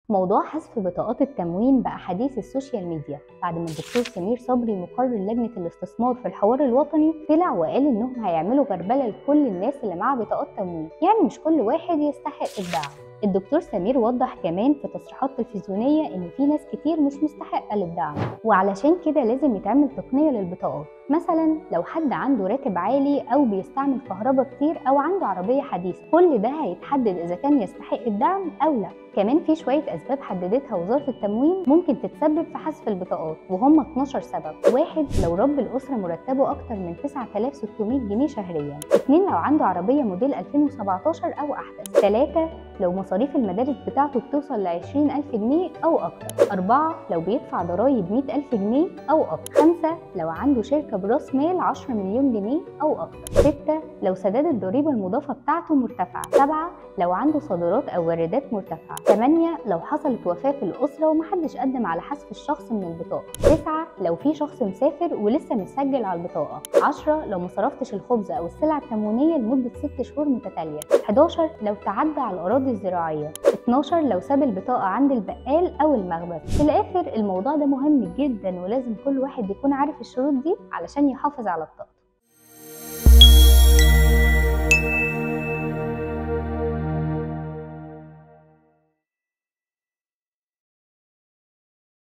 موضوع حذف بطاقات التموين بقى حديث السوشيال ميديا بعد ما الدكتور سمير صبري مقرر لجنة الاستثمار في الحوار الوطني طلع وقال انهم هيعملوا غربلة لكل الناس اللي معاها بطاقات تموين يعني مش كل واحد يستحق الدعم الدكتور سمير وضح كمان في تصريحات تلفزيونية إن في ناس كتير مش مستحقة للدعم وعلشان كده لازم يتعمل تقنية للبطاقات مثلا لو حد عنده راتب عالي أو بيستعمل كهرباء كتير أو عنده عربية حديثة كل ده هيتحدد إذا كان يستحق الدعم أو لا كمان في شوية أسباب حددتها وزارة التموين ممكن تتسبب في حذف البطاقات وهم 12 سبب واحد لو رب الأسرة مرتبه أكتر من 9600 جنيه شهريا اثنين لو عنده عربية موديل 2017 أو أحدث ثلاثة لو مصاريف المدارس بتاعته بتوصل ل 20000 جنيه أو أكتر أربعة لو بيدفع ضرايب 100000 جنيه أو أكتر خمسة لو عنده شركة برأس مال 10 مليون جنيه أو أكتر ستة لو سداد الضريبة المضافة بتاعته مرتفعة سبعة لو عنده صادرات أو واردات مرتفعة 8 لو حصلت وفاة في الأسرة ومحدش قدم على حذف الشخص من البطاقة 9 لو في شخص مسافر ولسه متسجل على البطاقة 10 لو ما صرفتش الخبز أو السلع التموينية لمدة 6 شهور متتالية 11 لو تعدى على الأراضي الزراعية 12 لو ساب البطاقة عند البقال أو المخبز في الآخر الموضوع ده مهم جدا ولازم كل واحد يكون عارف الشروط دي علشان يحافظ على بطاقته